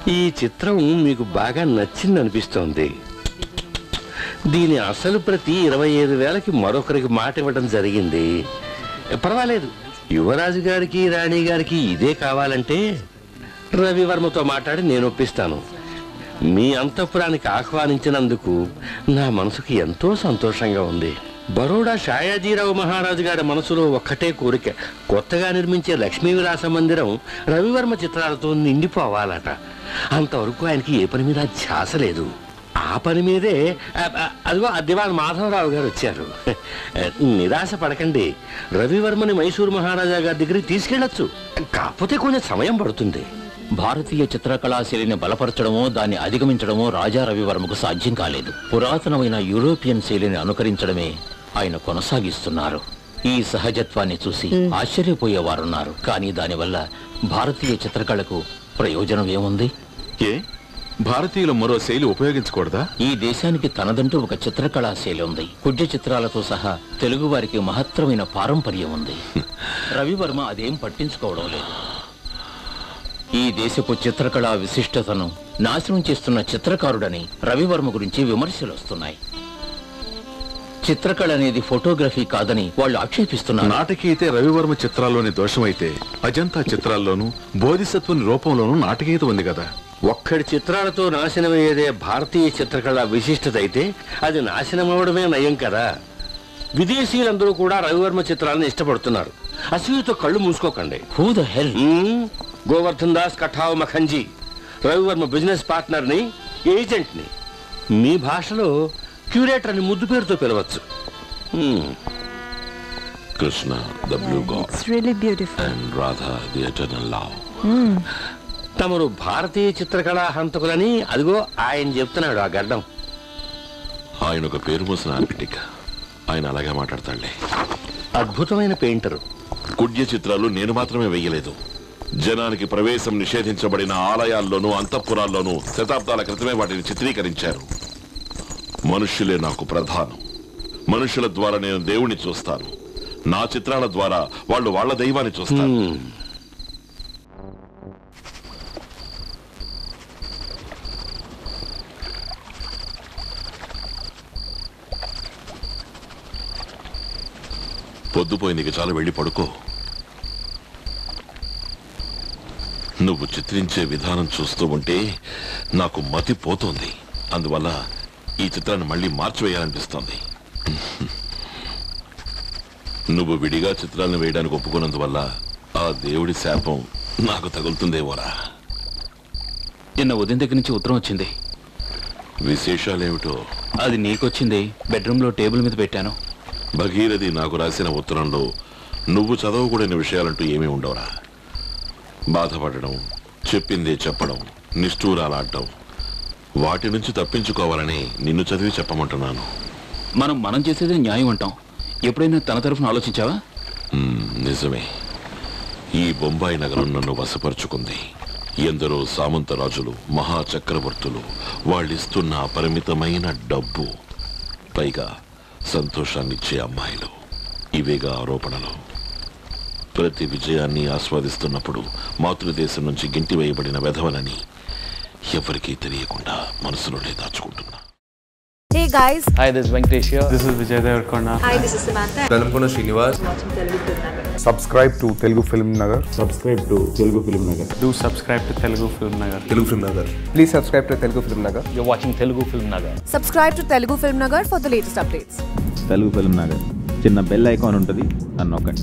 ఈ చిత్రం మీకు బాగా నచ్చింది అనిపిస్తోంది దీని అసలు ప్రతి ఇరవై ఐదు వేలకి మరొకరికి మాట ఇవ్వడం జరిగింది పర్వాలేదు యువరాజు గారికి రాణి గారికి ఇదే కావాలంటే రవివర్మతో మాట్లాడి నేను ఒప్పిస్తాను మీ అంతఃపురానికి ఆహ్వానించినందుకు నా మనసుకి ఎంతో సంతోషంగా ఉంది బరోడా షాయాజీరావు మహారాజు గారి మనసులో ఒక్కటే కోరిక కొత్తగా నిర్మించే లక్ష్మీ విలాస మందిరం రవివర్మ చిత్రాలతో నిండిపోవాలట అంతవరకు ఆయనకి ఏ పని మీద ధ్యాస లేదు ఆ పని మీదే ఆ, ఆ, అదిగో ఆ దివాన్ మాధవరావు గారు వచ్చారు నిరాశ పడకండి రవివర్మని మైసూరు మహారాజా గారి దగ్గరికి తీసుకెళ్ళొచ్చు కాకపోతే కొంచెం సమయం పడుతుంది భారతీయ చిత్రకళా శైలిని బలపరచడమో దాన్ని అధిగమించడమో రాజా రవివర్మకు సాధ్యం కాలేదు పురాతనమైన యూరోపియన్ శైలిని అనుకరించడమే ఆయన కొనసాగిస్తున్నారు ఈ సహజత్వాన్ని చూసి ఆశ్చర్యపోయేవారున్నారు కానీ దానివల్ల భారతీయ చిత్రకళకు ప్రయోజనం ఏముంది ఏ భారతీయులు మరో శైలి ఉపయోగించకూడదా ఈ దేశానికి తనదంటూ ఒక చిత్రకళా శైలి ఉంది కుడ్య చిత్రాలతో సహా తెలుగు వారికి మహత్తరమైన పారంపర్యం ఉంది రవివర్మ అదేం పట్టించుకోవడం లేదు ఈ దేశపు చిత్రకళా విశిష్టతను నాశనం చేస్తున్న చిత్రకారుడని రవివర్మ గురించి విమర్శలు వస్తున్నాయి చిత్రకళ అనేది ఫోటోగ్రఫీ కాదని వాళ్ళు ఆక్షేపిస్తున్నారు నాటకీయతే రవివర్మ చిత్రాల్లోని దోషమైతే అజంతా చిత్రాల్లోనూ బోధిసత్వుని రూపంలోనూ నాటకీయత ఉంది కదా ఒక్కడి చిత్రాలతో నాశనమయ్యేదే భారతీయ చిత్రకళ విశిష్టత అయితే అది నాశనమవడమే నయం కదా విదేశీయులందరూ కూడా రవివర్మ చిత్రాలను ఇష్టపడుతున్నారు అసూయతో కళ్ళు మూసుకోకండి who the hell hmm. Govardhan Das కఠావ్ మఖంజీ Ravi Varma business పార్ట్నర్ని ఏజెంట్ని మీ భాషలో క్యూరేటర్ అని ముద్దు పేరుతో పిలవచ్చు మ్మ్. Krishna, the blue god, It's really beautiful. and Radha, the eternal love. తమరు భారతీయ చిత్రకళా హంతకులని అదిగో ఆయన చెప్తున్నాడు ఆ గడ్డం ఆయన ఒక పేరు మోసిన ఆర్కిటెక్ట్ ఆయన అలాగే మాట్లాడతాడులే అద్భుతమైన పెయింటరు కుడ్య చిత్రాలు నేను మాత్రమే వెయ్యలేదు జనానికి ప్రవేశం నిషేధించబడిన ఆలయాల్లోనూ అంతఃపురాల్లోనూ శతాబ్దాల క్రితమే వాటిని చిత్రీకరించారు మనుష్యులే నాకు ప్రధానం మనుషుల ద్వారా నేను దేవుణ్ణి చూస్తాను నా చిత్రాల ద్వారా వాళ్ళు వాళ్ళ దైవాన్ని చూస్తారు మ్మ్. పొద్దుపోయింది ఇక చాలు వెళ్ళి పడుకో నువ్వు చిత్రించే విధానం చూస్తూ ఉంటే నాకు మతి పోతోంది అందువల్ల ఈ చిత్రాన్ని మళ్ళీ మార్చివేయాలనిపిస్తోంది నువ్వు విడిగా చిత్రాలను వేయడానికి ఒప్పుకున్నందువల్ల ఆ దేవుడి శాపం నాకు తగులుతుందేమోరా నిన్న ఉదయం దగ్గర నుంచి ఉత్తరం వచ్చింది విశేషాలేమిటో అది నీకొచ్చింది బెడ్రూమ్లో టేబుల్ మీద పెట్టాను భగీరథి నాకు రాసిన ఉత్తరంలో నువ్వు చదవకూడని విషయాలంటూ ఏమీ ఉండవురా బాధపడడం చెప్పిందే చెప్పడం నిష్ఠూరాలాడటం వాటి నుంచి తప్పించుకోవాలని నిన్ను చదివి చెప్పమంటున్నాను మనం మనం చేసేదే న్యాయం అంటాం ఎప్పుడైనా తన తరఫున ఆలోచించావా మ్మ్, నిజమే ఈ బొంబాయి నగరం నన్ను వశపరుచుకుంది ఎందరో సామంతరాజులు మహాచక్రవర్తులు వాళ్ళిస్తున్న అపరిమితమైన డబ్బు పైగా సంతోషాన్నిచ్చే అమ్మాయిలు ఇవేగా ఆరోపణలు ప్రతి విజయాన్ని ఆస్వాదిస్తున్నప్పుడు మాతృదేశం నుంచి గింటి వేయబడిన వెధవనని ఎవరికీ తెలియకుండా మనసులోనే దాచుకుంటున్నా Hey guys, Hi, this is Venkatesh here. This is Vijay Devarkonda. hi, this is Samantha. Velankonda Srinivas subscribe to Telugu Film Nagar Do subscribe to Telugu Film Nagar. Telugu Film Nagar please subscribe to Telugu Film Nagar You're watching Telugu Film Nagar. Subscribe to Telugu Film Nagar for the latest updates. Telugu Film Nagar చిన్న bell icon ఉంటుంది అని నొక్కండి